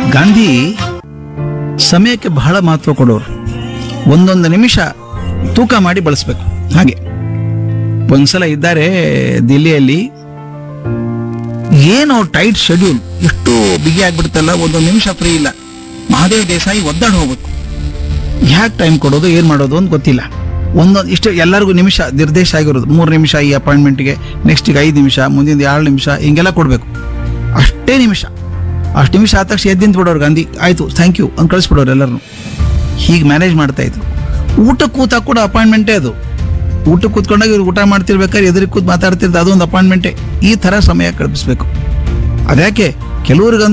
ಗಾಂಧಿ ಸಮಯಕ್ಕೆ ಬಹಳ ಮಹತ್ವ ಕೊಡೋರು ಒಂದೊಂದು ನಿಮಿಷ ತೂಕ ಮಾಡಿ ಬಳಸ್ಬೇಕು ಹಾಗೆ ಒಂದ್ಸಲ ಇದ್ದಾರೆ ದಿಲ್ಲಿಯಲ್ಲಿ ಏನು ಟೈಟ್ ಶೆಡ್ಯೂಲ್ ಎಷ್ಟು ಬಿಗಿ ಆಗ್ಬಿಡುತ್ತಲ್ಲ ಒಂದೊಂದು ನಿಮಿಷ ಫ್ರೀ ಇಲ್ಲ ಮಹಾದೇವ್ ದೇಸಾಯಿ ಒದ್ದಾಡ್ ಹೋಗ್ಬೇಕು ಯಾಕೆ ಟೈಮ್ ಕೊಡೋದು ಏನು ಮಾಡೋದು ಅಂತ ಗೊತ್ತಿಲ್ಲ ಒಂದೊಂದು ಇಷ್ಟು ಎಲ್ಲರಿಗೂ ನಿಮಿಷ ನಿರ್ದೇಶ ಆಗಿರೋದು ಮೂರು ನಿಮಿಷ ಈ ಅಪಾಯಿಂಟ್ಮೆಂಟ್ಗೆ ನೆಕ್ಸ್ಟಿಗೆ ಐದು ನಿಮಿಷ ಮುಂದಿನ ಏಳು ನಿಮಿಷ ಹಿಂಗೆಲ್ಲ ಕೊಡಬೇಕು ಅಷ್ಟೇ ನಿಮಿಷ ಅಷ್ಟು ನಿಮಿಷ ಆದ ತಕ್ಷಣ ಎದ್ದು ಬಿಡೋರು ಗಾಂಧಿ ಆಯಿತು ಥ್ಯಾಂಕ್ ಯು ಅಂತ ಕಳಿಸ್ಬಿಡೋರು ಎಲ್ಲರನ್ನು ಹೀಗೆ ಮ್ಯಾನೇಜ್ ಮಾಡ್ತಾ ಇದ್ರು ಊಟ ಕೂತಾಗ ಕೂಡ ಅಪಾಯಿಂಟ್ಮೆಂಟೇ ಅದು ಊಟ ಕೂತ್ಕೊಂಡಾಗ ಇವ್ರು ಊಟ ಮಾಡ್ತಿರ್ಬೇಕಾದ್ರೆ ಎದುರಿಗೆ ಕೂತ್ ಮಾತಾಡ್ತಿರ್ದು ಅದೊಂದು ಅಪಾಯಿಂಟ್ಮೆಂಟೇ ಈ ಥರ ಸಮಯ ಕಲ್ಪಿಸ್ಬೇಕು ಅದ್ಯಾಕೆ ಕೆಲವ್ರಿಗಂತೂ